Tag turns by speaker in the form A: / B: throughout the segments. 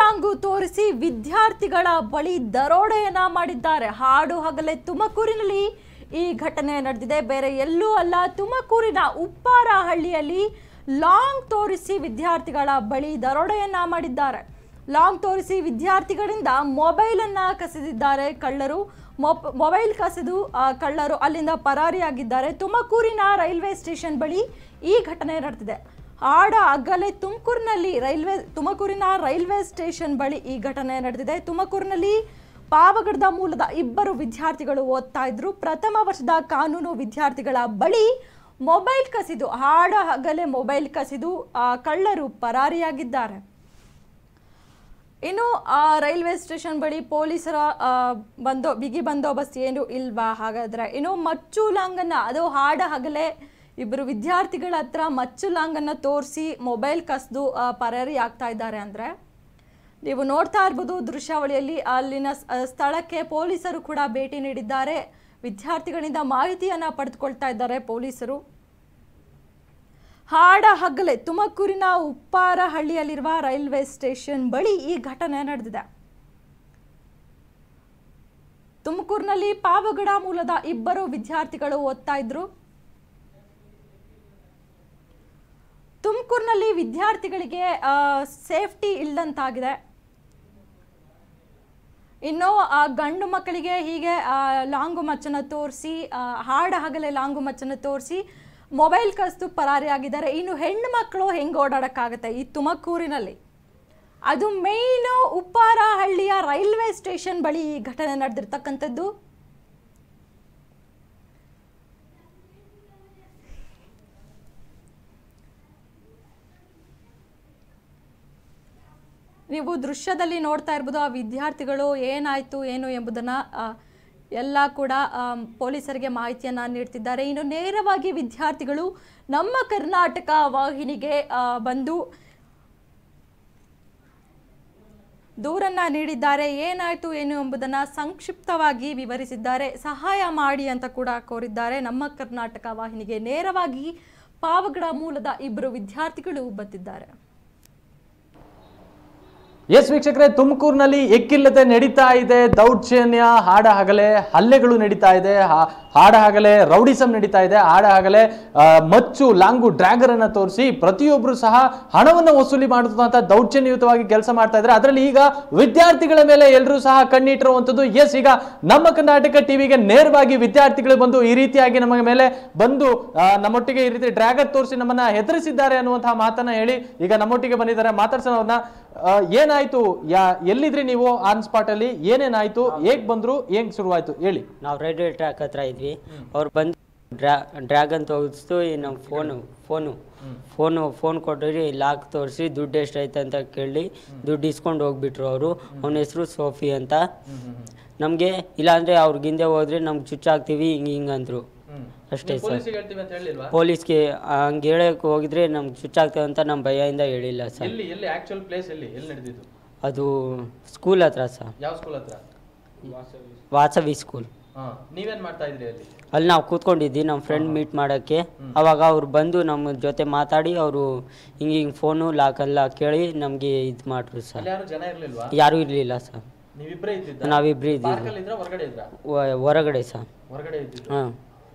A: Long ತೋರಿಸಿ ವಿದ್ಯಾರ್ಥಿಗಳ ಬಳಿ ದರೋಡೆಯನ್ನ ಮಾಡಿದ್ದಾರೆ ಹಾಡು ಹಗಲೇ ತುಮಕೂರಿನಲ್ಲಿ ಈ ಘಟನೆ ನಡೆದಿದೆ ಬೇರೆ ಎಲ್ಲೂ ಅಲ್ಲ ತುಮಕೂರಿನ ಉಪ್ಪಾರಹಳ್ಳಿಯಲ್ಲಿ ಲಾಂಗ್ ತೋರಿಸಿ ವಿದ್ಯಾರ್ಥಿಗಳ ಬಳಿ ದರೋಡೆಯನ್ನ ಮಾಡಿದ್ದಾರೆ ಲಾಂಗ್ ತೋರಿಸಿ ವಿದ್ಯಾರ್ಥಿಗಳಿಂದ ಮೊಬೈಲನ್ನು ಕಸಿದಿದ್ದಾರೆ ಕಳ್ಳರು ಮೊಬ್- ಮೊಬೈಲ್ ಕಸಿದು ಆ, ಕಳ್ಳರು ಅಲ್ಲಿಂದ ಪರಾರಿಯಾಗಿದ್ದಾರೆ ತುಮಕೂರಿನ ರೈಲ್ವೆ ಸ್ಟೇಷನ್ ಬಳಿ ಈ ಘಟನೆ ನಡೆದಿದೆ ಆಡ ಅಗಲೆ ತುಮಕೂರಿನಲ್ಲಿ ರೈಲ್ವೆ ತುಮಕೂರಿನ ರೈಲ್ವೆ ಸ್ಟೇಷನ್ ಬಳಿ ಈ ಘಟನೆ ನಡೆದಿದೆ ತುಮಕೂರಿನಲ್ಲಿ ಪಾವಗಡದ ಮೂಲದ ಇಬ್ಬರು ವಿದ್ಯಾರ್ಥಿಗಳು ಓದ್ತಾ ಇದ್ರು ಪ್ರಥಮ ವರ್ಷದ ಕಾನೂನು ವಿದ್ಯಾರ್ಥಿಗಳ ಬಳಿ ಮೊಬೈಲ್ ಕಸಿದು ಹಾಡ ಹಗಲೆ ಮೊಬೈಲ್ ಕಸಿದು ಆ, ಕಳ್ಳರು ಪರಾರಿಯಾಗಿದ್ದಾರೆ ಇನ್ನು ಆ ರೈಲ್ವೆ ಸ್ಟೇಷನ್ ಬಳಿ ಪೊಲೀಸರ ಆ, ಬಂದೋ ಬಿಗಿ ಬಂದೋಬಸ್ತ್ ಏನು ಇಲ್ವಾ ಹಾಗಾದ್ರೆ ಇನ್ನು ಮಚ್ಚು ಲಾಂಗನ್ನ ಅದು ಹಾಡ ಹಗಲೇ ಇಬ್ಬರು ವಿದ್ಯಾರ್ಥಿಗಳ ಹತ್ರ ಮಚ್ಚು ಲಾಂಗನ್ನ ತೋರಿಸಿ ಮೊಬೈಲ್ ಕಸ್ದು ಆ, ಪರಾರಿ ಆಗ್ತಾ ಇದ್ದಾರೆ ಅಂದ್ರೆ ನೀವು ನೋಡ್ತಾ ಇರ್ಬೋದು ದೃಶ್ಯಾವಳಿಯಲ್ಲಿ ಅಲ್ಲಿನ ಸ್- ಆ, ಸ್ಥಳಕ್ಕೆ ಪೊಲೀಸರು ಕೂಡ ಭೇಟಿ ನೀಡಿದ್ದಾರೆ ವಿದ್ಯಾರ್ಥಿಗಳಿಂದ ಮಾಹಿತಿಯನ್ನ ಪಡೆದುಕೊಳ್ತಾ ಇದ್ದಾರೆ ಪೊಲೀಸರು ಹಾಡ ಹಗಲೆ ತುಮಕೂರಿನ ಉಪ್ಪಾರಹಳ್ಳಿಯಲ್ಲಿರುವ ರೈಲ್ವೆ ಸ್ಟೇಷನ್ ಬಳಿ ಈ ಘಟನೆ ನಡೆದಿದೆ ತುಮಕೂರಿನಲ್ಲಿ ಪಾವಗಡ ಮೂಲದ ಇಬ್ಬರು ವಿದ್ಯಾರ್ಥಿಗಳು ಓದ್ತಾ ಇದ್ರು ತುಮಕೂರಿನಲ್ಲಿ ವಿದ್ಯಾರ್ಥಿಗಳಿಗೆ ಸೇಫ್ಟಿ ಇಲ್ಲದಂತಾಗಿದೆ ಇನ್ನು ಆ ಗಂಡು ಮಕ್ಕಳಿಗೆ ಹೀಗೆ ಆ, ಲಾಂಗು ಮಚ್ಚನ ತೋರಿಸಿ ಹಾಡ ಹಗಲೆ ಲಾಂಗು ಮಚ್ಚನ ತೋರಿಸಿ ಮೊಬೈಲ್ ಕಸ್ದು ಪರಾರಿಯಾಗಿದ್ದಾರೆ ಇನ್ನು ಹೆಣ್ಣು ಮಕ್ಕಳು ಹೆಂಗೆ ಓಡಾಡೋಕ್ಕಾಗತ್ತೆ ಈ ತುಮಕೂರಿನಲ್ಲಿ ಅದು ಮೇಯ್ನು ಉಪ್ಪಾರಹಳ್ಳಿಯ ರೈಲ್ವೆ ಸ್ಟೇಷನ್ ಬಳಿ ಈ ಘಟನೆ ನಡೆದಿರ್ತಕ್ಕಂಥದ್ದು ನೀವು ದೃಶ್ಯದಲ್ಲಿ ನೋಡ್ತಾ ಇರ್ಬೋದು ಆ ವಿದ್ಯಾರ್ಥಿಗಳು ಏನಾಯ್ತು ಏನು ಎಂಬುದನ್ನ ಆ, ಎಲ್ಲ ಕೂಡ ಆ, ಪೊಲೀಸರಿಗೆ ಮಾಹಿತಿಯನ್ನ ನೀಡ್ತಿದ್ದಾರೆ ಇನ್ನು ನೇರವಾಗಿ ವಿದ್ಯಾರ್ಥಿಗಳು ನಮ್ಮ ಕರ್ನಾಟಕ ವಾಹಿನಿಗೆ ಆ, ಬಂದು ದೂರನ್ನ ನೀಡಿದ್ದಾರೆ ಏನಾಯ್ತು ಏನು ಎಂಬುದನ್ನ ಸಂಕ್ಷಿಪ್ತವಾಗಿ ವಿವರಿಸಿದ್ದಾರೆ ಸಹಾಯ ಮಾಡಿ ಅಂತ ಕೂಡ ಕೋರಿದ್ದಾರೆ ನಮ್ಮ ಕರ್ನಾಟಕ ವಾಹಿನಿಗೆ ನೇರವಾಗಿ ಪಾವಗಡ ಮೂಲದ ಇಬ್ಬರು ವಿದ್ಯಾರ್ಥಿಗಳು ಬಂದಿದ್ದಾರೆ
B: ಎಸ್ ವೀಕ್ಷಕರೇ ತುಮಕೂರಿನಲ್ಲಿ ಎಕ್ಕಿಲ್ಲದೆ ನಡೀತಾ ಇದೆ ದೌರ್ಜನ್ಯ ಹಾಡ ಹಗಲೆ ಹಲ್ಲೆಗಳು ನಡೀತಾ ಇದೆ ಹಾ- ಹಾಡ ಹಗಲೆ ರೌಡಿಸಂ ನಡೀತಾ ಇದೆ ಹಾಡ ಹಗಲೆ ಆ, ಮಚ್ಚು ಲಾಂಗು ಡ್ರ್ಯಾಗರ್ ಅನ್ನ ತೋರಿಸಿ ಪ್ರತಿಯೊಬ್ಬರು ಸಹ ಹಣವನ್ನು ವಸೂಲಿ ಮಾಡುವಂತ ದೌರ್ಜನ್ಯಯುತವಾಗಿ ಕೆಲಸ ಮಾಡ್ತಾ ಇದ್ದಾರೆ ಅದರಲ್ಲಿ ಈಗ ವಿದ್ಯಾರ್ಥಿಗಳ ಮೇಲೆ ಎಲ್ಲರೂ ಸಹ ಕಣ್ಣಿಟ್ಟಿರುವಂತದ್ದು ಎಸ್ ಈಗ ನಮ್ಮ ಕರ್ನಾಟಕ ಟಿವಿಗೆ ನೇರವಾಗಿ ವಿದ್ಯಾರ್ಥಿಗಳು ಬಂದು ಈ ರೀತಿಯಾಗಿ ನಮ್ಮ ಮೇಲೆ ಬಂದು ಆ, ನಮ್ಮೊಟ್ಟಿಗೆ ಈ ರೀತಿ ಡ್ರ್ಯಾಗರ್ ತೋರಿಸಿ ನಮ್ಮನ್ನ ಹೆದರಿಸಿದ್ದಾರೆ ಅನ್ನುವಂತಹ ಮಾತನ್ನ ಹೇಳಿ ಈಗ ನಮ್ಮೊಟ್ಟಿಗೆ ಬಂದಿದ್ದಾರೆ ಮಾತಾಡ್ಸೋಣ ಅವ್ರನ್ನ ಆ, ಏನಾಯ್ತು ಯಾ ಎಲ್ಲಿದ್ರಿ ನೀವು ಆನ್ ಸ್ಪಾಟ್ ಅಲ್ಲಿ ಏನೇನಾಯ್ತು ಹೇಗ್ ಬಂದ್ರು ಹೆಂಗ್ ಶುರುವಾಯ್ತು ಹೇಳಿ
C: ನಾವು ರೈಲ್ವೆ ಟ್ರ್ಯಾಕ್ ಹತ್ರ ಇದ್ವಿ ಅವ್ರು ಬಂದು ಡ್ರಾ ಡ್ರ್ಯಾಗನ್ ತೋರಿಸ್ತು ಈ ನಮ್ಮ ಫೋನು ಫೋನು ಫೋನು ಫೋನ್ ಕೊಟ್ಟಿರಿ ಲಾಕ್ ತೋರಿಸಿ ದುಡ್ಡು ಎಷ್ಟೈತೆ ಅಂತ ಕೇಳಿ ದುಡ್ಡು ಇಸ್ಕೊಂಡು ಹೋಗ್ಬಿಟ್ರು ಅವರು ಅವನ ಹೆಸರು ಸೋಫಿ ಅಂತ ನಮಗೆ ಇಲ್ಲಾಂದರೆ ಅವ್ರಿಗೆ ಹಿಂದೆ ಹೋದ್ರೆ ನಮ್ಗೆ ಚುಚ್ಚಾಕ್ತೀವಿ ಹಿಂಗೆ ಹಿಂಗೆ ಅಂದರು ಅಷ್ಟೇ ಸರ್ ಪೊಲೀಸ್ಗೆ ಹಂಗೆ ಹೇಳಕ್ಕೆ ಹೋಗಿದ್ರೆ ನಮ್ಗೆ ಚುಚ್ಚಾಗ್ತೇವೆ ಅಂತ ನಮ್ಮ ಭಯದಿಂದ ಹೇಳಿಲ್ಲ ಸರ್
B: ಎಲ್ಲಿ ಎಲ್ಲಿ ಆಕ್ಚುಯಲ್ ಪ್ಲೇಸ್ ಎಲ್ಲಿ ಎಲ್ಲಿ ನಡೆದಿದ್ದು
C: ಅದು ಸ್ಕೂಲ್ ಹತ್ರ ಸರ್
B: ಯಾವ ಸ್ಕೂಲ್ ಹತ್ರ
C: ವಾಸವಿ ಸ್ಕೂಲ್
B: ನೀವೇನ್ ಮಾಡ್ತಾ ಇದ್ರಿ ಅಲ್ಲಿ
C: ಅಲ್ಲಿ ನಾವು ಕೂತ್ಕೊಂಡಿದ್ವಿ ನಮ್ಮ ಫ್ರೆಂಡ್ ಮೀಟ್ ಮಾಡೋಕ್ಕೆ ಅವಾಗ ಅವ್ರು ಬಂದು ನಮ್ಮ ಜೊತೆ ಮಾತಾಡಿ ಅವರು ಹಿಂಗೆ ಹಿಂಗೆ ಫೋನು ಲಾಕೆಲ್ಲ ಕೇಳಿ ನಮಗೆ ಇದು ಮಾಡ್ರು ಸರ್
B: ಯಾರು ಜನ ಇರ್ಲಿಲ್ವಾ
C: ಯಾರೂ ಇರಲಿಲ್ಲ ಸರ್
B: ನೀವಿಬ್ರೇ ಇದ್ದಿದ್ದ
C: ನಾವಿಬ್ರು ಇದ್ದೀವಿ
B: ಇದ್ರ ಹೊರಗಡೆ ಇದ್ರ
C: ವ- ಹೊರಗಡೆ ಸರ್
B: ಹೊರಗಡೆ ಇದ್ದಿದ್ದು
C: ಹಾಂ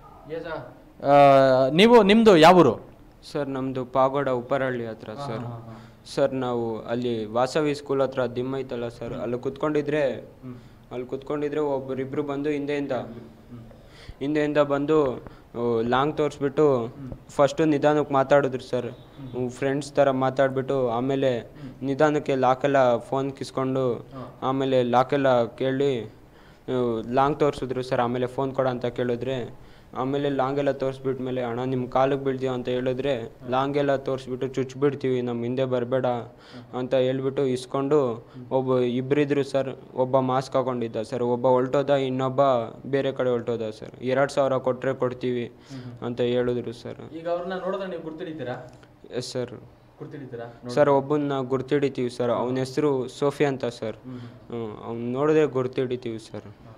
B: ನೀವು ನಿಮ್ದು ಯಾವೂರು
D: ಸರ್ ನಮ್ಮದು ಪಾಗೋಡ ಉಪ್ಪರಹಳ್ಳಿ ಹತ್ರ ಸರ್ ಸರ್ ನಾವು ಅಲ್ಲಿ ವಾಸವಿ ಸ್ಕೂಲ್ ಹತ್ರ ದಿಮ್ ಐತಲ್ಲ ಸರ್ ಅಲ್ಲಿ ಕುತ್ಕೊಂಡಿದ್ರೆ ಅಲ್ಲಿ ಕುತ್ಕೊಂಡಿದ್ರೆ ಒಬ್ಬರಿಬ್ರು ಬಂದು ಹಿಂದೆಯಿಂದ ಹಿಂದೆಯಿಂದ ಬಂದು ಲಾಂಗ್ ತೋರಿಸ್ಬಿಟ್ಟು ಫಸ್ಟು ನಿಧಾನಕ್ಕೆ ಮಾತಾಡಿದ್ರು ಸರ್ ಫ್ರೆಂಡ್ಸ್ ಥರ ಮಾತಾಡ್ಬಿಟ್ಟು ಆಮೇಲೆ ನಿಧಾನಕ್ಕೆ ಲಾಕೆಲ್ಲ ಫೋನ್ ಕಿಸ್ಕೊಂಡು ಆಮೇಲೆ ಲಾಕೆಲ್ಲ ಕೇಳಿ ಲಾಂಗ್ ತೋರಿಸಿದ್ರು ಸರ್ ಆಮೇಲೆ ಫೋನ್ ಕೊಡ ಅಂತ ಕೇಳಿದ್ರೆ ಆಮೇಲೆ ಲಾಂಗ್ ಎಲ್ಲ ತೋರಿಸ್ಬಿಟ್ಮೇಲೆ ಅಣ್ಣ ನಿಮ್ಮ ಕಾಲಿಗೆ ಬೀಳ್ತೀವಿ ಅಂತ ಹೇಳಿದ್ರೆ ಲಾಂಗ್ ಎಲ್ಲ ತೋರಿಸ್ಬಿಟ್ಟು ಚುಚ್ಬಿಡ್ತೀವಿ ನಮ್ಮ ಹಿಂದೆ ಬರಬೇಡ ಅಂತ ಹೇಳ್ಬಿಟ್ಟು ಇಸ್ಕೊಂಡು ಒಬ್ಬ ಇಬ್ಬರಿದ್ರು ಸರ್ ಒಬ್ಬ ಮಾಸ್ಕ್ ಹಾಕೊಂಡಿದ್ದ ಸರ್ ಒಬ್ಬ ಹೊಲ್ಟೋದ ಇನ್ನೊಬ್ಬ ಬೇರೆ ಕಡೆ ಹೊಲ್ಟೋದ ಸರ್ ಎರಡು ಸಾವಿರ ಕೊಟ್ಟರೆ ಕೊಡ್ತೀವಿ ಅಂತ ಹೇಳಿದ್ರು ಸರ್
B: ಈಗ ಅವ್ರನ್ನ ನೋಡಿದ್ರೆ ನೀವು ಗುರ್ತಿಡಿತೀರಾ
D: ಎಸ್ ಸರ್
B: ಗುರ್ತಿಡಿತೀರಾ
D: ಸರ್ ಒಬ್ಬನ್ನ ಗುರ್ತಿಡಿತೀವಿ ಸರ್ ಅವನ ಹೆಸರು ಸೋಫಿ ಅಂತ ಸರ್ ಹ್ಞೂ ಅವ್ನು ನೋಡಿದ್ರೆ ಗುರ್ತಿಡಿತೀವಿ ಸರ್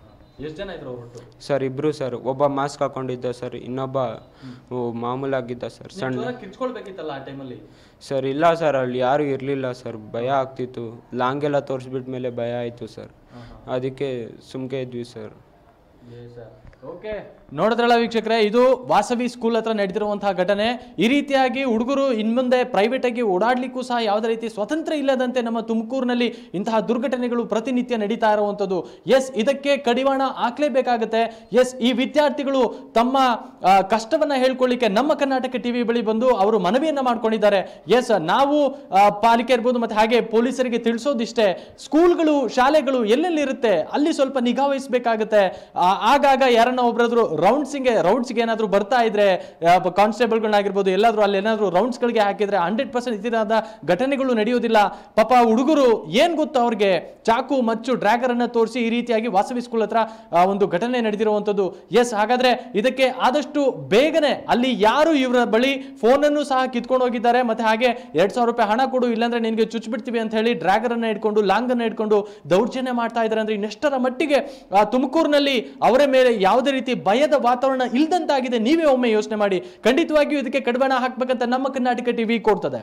B: ಎಷ್ಟು ಜನ ಇದ್ರು ಅವ್ರು ಒಟ್ಟು
D: ಸರ್ ಇಬ್ರು ಸರ್ ಒಬ್ಬ ಮಾಸ್ಕ್ ಹಾಕೊಂಡಿದ್ದ ಸರ್ ಇನ್ನೊಬ್ಬ ಓ, ಮಾಮೂಲಾಗಿದ್ದ ಸರ್ ಸಣ್ಣ
B: ಜೋರಾಗಿ ಕಿರ್ಚ್ಕೊಳ್ಬೇಕಿತ್ತಲ್ಲ ಆ ಟೈಮಲ್ಲಿ
D: ಸರ್ ಇಲ್ಲ ಸರ್ ಅಲ್ಲಿ ಯಾರು ಇರಲಿಲ್ಲ ಸರ್ ಭಯ ಆಗ್ತಿತ್ತು ಲಾಂಗ್ ಎಲ್ಲ ತೋರಿಸ್ಬಿಟ್ಟ ಮೇಲೆ ಭಯ ಆಯಿತು ಸರ್ ಅದಕ್ಕೆ ಸುಮ್ಕೆ ಇದ್ವಿ ಸರ್
B: ಓಕೆ ನೋಡಿದ್ರಲ್ಲ ವೀಕ್ಷಕರೇ ಇದು ವಾಸವಿ ಸ್ಕೂಲ್ ಹತ್ರ ನಡೆದಿರುವಂತಹ ಘಟನೆ ಈ ರೀತಿಯಾಗಿ ಹುಡುಗರು ಇನ್ಮುಂದೆ ಪ್ರೈವೇಟ್ ಆಗಿ ಓಡಾಡ್ಲಿಕ್ಕೂ ಸಹ ಯಾವುದೇ ರೀತಿ ಸ್ವತಂತ್ರ ಇಲ್ಲದಂತೆ ನಮ್ಮ ತುಮಕೂರಿನಲ್ಲಿ ಇಂತಹ ದುರ್ಘಟನೆಗಳು ಪ್ರತಿನಿತ್ಯ ನಡೀತಾ ಇರುವಂಥದ್ದು ಎಸ್ ಇದಕ್ಕೆ ಕಡಿವಾಣ ಹಾಕ್ಲೇಬೇಕಾಗುತ್ತೆ ಎಸ್ ಈ ವಿದ್ಯಾರ್ಥಿಗಳು ತಮ್ಮ ಆ, ಕಷ್ಟವನ್ನ ಹೇಳ್ಕೊಳ್ಳಿಕ್ಕೆ ನಮ್ಮ ಕರ್ನಾಟಕ ಟಿವಿ ಬಳಿ ಬಂದು ಅವರು ಮನವಿಯನ್ನ ಮಾಡ್ಕೊಂಡಿದ್ದಾರೆ ಎಸ್ ನಾವು ಆ, ಪಾಲಿಕೆ ಇರ್ಬೋದು ಮತ್ತೆ ಹಾಗೆ ಪೊಲೀಸರಿಗೆ ತಿಳಿಸೋದಿಷ್ಟೇ ಸ್ಕೂಲ್ಗಳು ಶಾಲೆಗಳು ಎಲ್ಲೆಲ್ಲಿರುತ್ತೆ ಅಲ್ಲಿ ಸ್ವಲ್ಪ ನಿಗಾ ವಹಿಸಬೇಕಾಗುತ್ತೆ ಆಗಾಗ ಯಾರನ್ನ ಒಬ್ಬರಾದ್ರು ರೌಂಡ್ಸಿಗೆ ರೌಂಡ್ಸ್ಗೆ ಏನಾದ್ರು ಬರ್ತಾ ಇದ್ರೆ ಕಾನ್ಸ್ಟೇಬಲ್ಗಳನ್ನಾಗಿರ್ಬೋದು ಎಲ್ಲಾದ್ರೂ ಅಲ್ಲಿ ಏನಾದ್ರು ರೌಂಡ್ಸ್ಗಳಿಗೆ ಹಾಕಿದ್ರೆ ಹಂಡ್ರೆಡ್ ಪರ್ಸೆಂಟ್ ಇತಿರಾದ ಘಟನೆಗಳು ನಡೆಯೋದಿಲ್ಲ ಪಾಪ ಹುಡುಗರು ಏನ್ ಗೊತ್ತು ಅವ್ರಿಗೆ ಚಾಕು ಮಚ್ಚು ಡ್ರ್ಯಾಗರ್ ಅನ್ನ ತೋರಿಸಿ ಈ ರೀತಿಯಾಗಿ ವಾಸವಿ ಸ್ಕೂಲ್ ಹತ್ರ ಆ, ಒಂದು ಘಟನೆ ನಡೆದಿರುವಂತದ್ದು ಎಸ್ ಹಾಗಾದ್ರೆ ಇದಕ್ಕೆ ಆದಷ್ಟು ಬೇಗನೆ ಅಲ್ಲಿ ಯಾರು ಇವರ ಬಳಿ ಫೋನ್ ಅನ್ನು ಸಹ ಕಿತ್ಕೊಂಡು ಹೋಗಿದ್ದಾರೆ ಮತ್ತೆ ಹಾಗೆ ಎರಡ್ ಸಾವಿರ ರೂಪಾಯಿ ಹಣ ಕೊಡು ಇಲ್ಲಾಂದ್ರೆ ನಿನ್ಗೆ ಚುಚ್ಚಿಬಿಡ್ತೀವಿ ಅಂತ ಹೇಳಿ ಡ್ರ್ಯಾಗರ್ ಅನ್ನ ಇಟ್ಕೊಂಡು ಲಾಂಗ್ ಅನ್ನ ಇಟ್ಕೊಂಡು ದೌರ್ಜನ್ಯ ಮಾಡ್ತಾ ಇದ್ದಾರೆ ಅಂದ್ರೆ ಇನ್ನೆಷ್ಟರ ಮಟ್ಟಿಗೆ ಆ, ತುಮಕೂರಿನಲ್ಲಿ ಅವರ ಮೇಲೆ ಯಾವುದೇ ರೀತಿ ಭಯದ ವಾತಾವರಣ ಇಲ್ದಂತಾಗಿದೆ ನೀವೇ ಒಮ್ಮೆ ಯೋಚನೆ ಮಾಡಿ ಖಂಡಿತವಾಗಿಯೂ ಇದಕ್ಕೆ ಕಡಿವಾಣ ಹಾಕ್ಬೇಕಂತ ನಮ್ಮ ಕರ್ನಾಟಕ ಟಿವಿ ಕೋರ್ತದೆ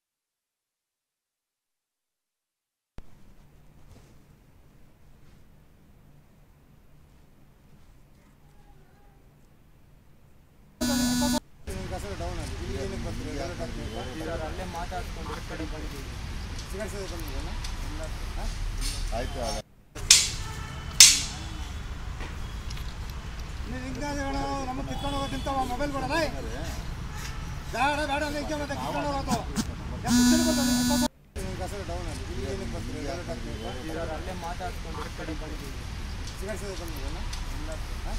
E: ನಮಗೆ ಕಿತ್ಕೊಂಡು ಹೋಗೋದಿಂತ ಮೊಬೈಲ್ ಕೊಡಲ್ಲ ಬೇಡ ಬೇಡ ಅಂದ್ರೆ ಹಿಂಗೆ ಮತ್ತೆ ಕಿತ್ಕೊಂಡು ಹೋಗೋದು ಯಾಕೆ ಮುಚ್ಚಲು ಬಂತು ಅವ್ನಿಗೆ ಕಿತ್ಕೊಂಡು ಹೋಗೋದು? ಕಸರು ಡೌನ್ ಅಲ್ಲಿ ಇಲ್ಲಿ ಏನಕ್ಕೆ ಬರ್ತೀರಿ? ಎರಡು ಹಾಕ್ಬೇಕು. ಅಲ್ಲೇ ಮಾತಾಡ್ಕೊಂಡು ಈ ಕಡೆ ಬಂದಿದ್ದೀವಿ. ಸಿಗರ್ಸೋದು ಬಂದಿದ್ದೀರಾ? ಹಾ?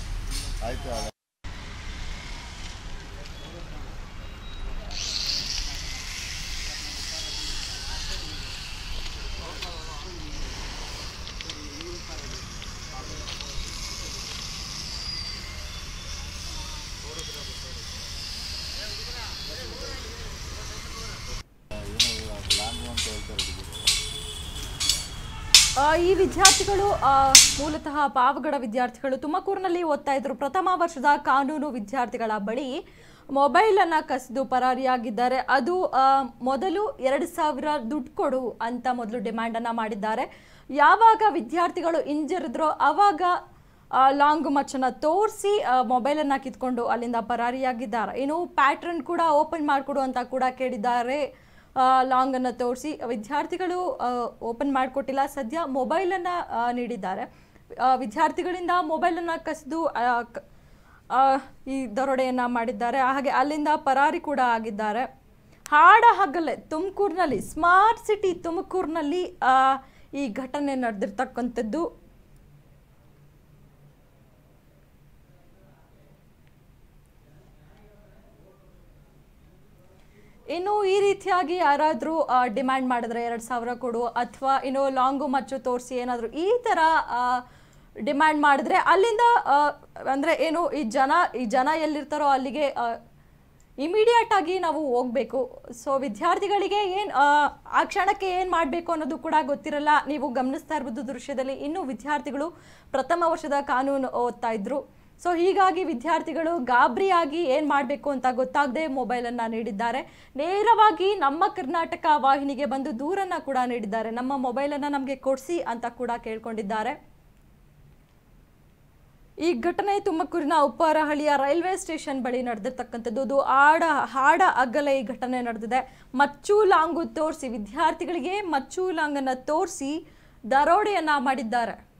A: ಆ, ಈ ವಿದ್ಯಾರ್ಥಿಗಳು ಆ, ಮೂಲತಃ ಪಾವಗಡ ವಿದ್ಯಾರ್ಥಿಗಳು ತುಮಕೂರಿನಲ್ಲಿ ಓದ್ತಾ ಇದ್ರು ಪ್ರಥಮ ವರ್ಷದ ಕಾನೂನು ವಿದ್ಯಾರ್ಥಿಗಳ ಬಳಿ ಮೊಬೈಲ್ ಅನ್ನ ಕಸಿದು ಪರಾರಿಯಾಗಿದ್ದಾರೆ ಅದು ಆ, ಮೊದಲು ಎರಡು ಸಾವಿರ ದುಡ್ಡು ಕೊಡು ಅಂತ ಮೊದಲು ಡಿಮ್ಯಾಂಡ್ ಅನ್ನ ಮಾಡಿದ್ದಾರೆ ಯಾವಾಗ ವಿದ್ಯಾರ್ಥಿಗಳು ಹಿಂಜರಿದ್ರೋ ಅವಾಗ ಲಾಂಗ್ ಮಚ್ಚನ್ನ ತೋರಿಸಿ ಮೊಬೈಲನ್ನು ಕಿತ್ಕೊಂಡು ಅಲ್ಲಿಂದ ಪರಾರಿಯಾಗಿದ್ದಾರೆ ಇನ್ನು ಪ್ಯಾಟ್ರನ್ ಕೂಡ ಓಪನ್ ಮಾಡಿಕೊಡು ಅಂತ ಕೂಡ ಕೇಳಿದ್ದಾರೆ ಲಾಂಗನ್ನು ತೋರಿಸಿ ವಿದ್ಯಾರ್ಥಿಗಳು ಓಪನ್ ಮಾಡಿಕೊಟ್ಟಿಲ್ಲ ಸದ್ಯ ಮೊಬೈಲನ್ನು ನೀಡಿದ್ದಾರೆ ಆ, ವಿದ್ಯಾರ್ಥಿಗಳಿಂದ ಮೊಬೈಲನ್ನು ಕಸಿದು ಆ, ಕ- ಆ, ಈ ದರೋಡೆಯನ್ನು ಮಾಡಿದ್ದಾರೆ ಹಾಗೆ ಅಲ್ಲಿಂದ ಪರಾರಿ ಕೂಡ ಆಗಿದ್ದಾರೆ ಹಾಡ ಹಗಲೇ ತುಮಕೂರಿನಲ್ಲಿ ಸ್ಮಾರ್ಟ್ ಸಿಟಿ ತುಮಕೂರಿನಲ್ಲಿ ಆ, ಈ ಘಟನೆ ನಡೆದಿರ್ತಕ್ಕಂಥದ್ದು ಇನ್ನು ಈ ರೀತಿಯಾಗಿ ಯಾರಾದರೂ ಡಿಮ್ಯಾಂಡ್ ಮಾಡಿದ್ರೆ ಎರಡು ಸಾವಿರ ಕೊಡು ಅಥವಾ ಇನ್ನು ಲಾಂಗು ಮಚ್ಚು ತೋರಿಸಿ ಏನಾದರೂ ಈ ಥರ ಡಿಮ್ಯಾಂಡ್ ಮಾಡಿದ್ರೆ ಅಲ್ಲಿಂದ ಆ, ಅಂದ್ರೆ ಏನು ಈ ಜನ ಈ ಜನ ಎಲ್ಲಿರ್ತಾರೋ ಅಲ್ಲಿಗೆ ಇಮಿಡಿಯೇಟ್ ಆಗಿ ನಾವು ಹೋಗ್ಬೇಕು ಸೊ ವಿದ್ಯಾರ್ಥಿಗಳಿಗೆ ಏನು ಆ ಕ್ಷಣಕ್ಕೆ ಏನು ಮಾಡಬೇಕು ಅನ್ನೋದು ಕೂಡ ಗೊತ್ತಿರಲ್ಲ ನೀವು ಗಮನಿಸ್ತಾ ಇರ್ಬೋದು ದೃಶ್ಯದಲ್ಲಿ ಇನ್ನು ವಿದ್ಯಾರ್ಥಿಗಳು ಪ್ರಥಮ ವರ್ಷದ ಕಾನೂನು ಓದ್ತಾ ಇದ್ರು ಸೊ ಹೀಗಾಗಿ ವಿದ್ಯಾರ್ಥಿಗಳು ಗಾಬರಿಯಾಗಿ ಏನು ಮಾಡಬೇಕು ಅಂತ ಗೊತ್ತಾಗದೆ ಮೊಬೈಲನ್ನು ನೀಡಿದ್ದಾರೆ ನೇರವಾಗಿ ನಮ್ಮ ಕರ್ನಾಟಕ ವಾಹಿನಿಗೆ ಬಂದು ದೂರನ್ನು ಕೂಡ ನೀಡಿದ್ದಾರೆ ನಮ್ಮ ಮೊಬೈಲನ್ನು ನಮಗೆ ಕೊಡಿಸಿ ಅಂತ ಕೂಡ ಕೇಳ್ಕೊಂಡಿದ್ದಾರೆ ಈ ಘಟನೆ ತುಮಕೂರಿನ ಉಪ್ಪಾರಹಳ್ಳಿಯ ರೈಲ್ವೆ ಸ್ಟೇಷನ್ ಬಳಿ ನಡೆದಿರ್ತಕ್ಕಂಥದ್ದು ಅದು ಆಡ ಹಾಡ ಅಗ್ಗಲ ಈ ಘಟನೆ ನಡೆದಿದೆ ಮಚ್ಚು ಲಾಂಗು ತೋರಿಸಿ ವಿದ್ಯಾರ್ಥಿಗಳಿಗೆ ಮಚ್ಚು ಲಾಂಗನ್ನು ತೋರಿಸಿ ದರೋಡೆಯನ್ನ ಮಾಡಿದ್ದಾರೆ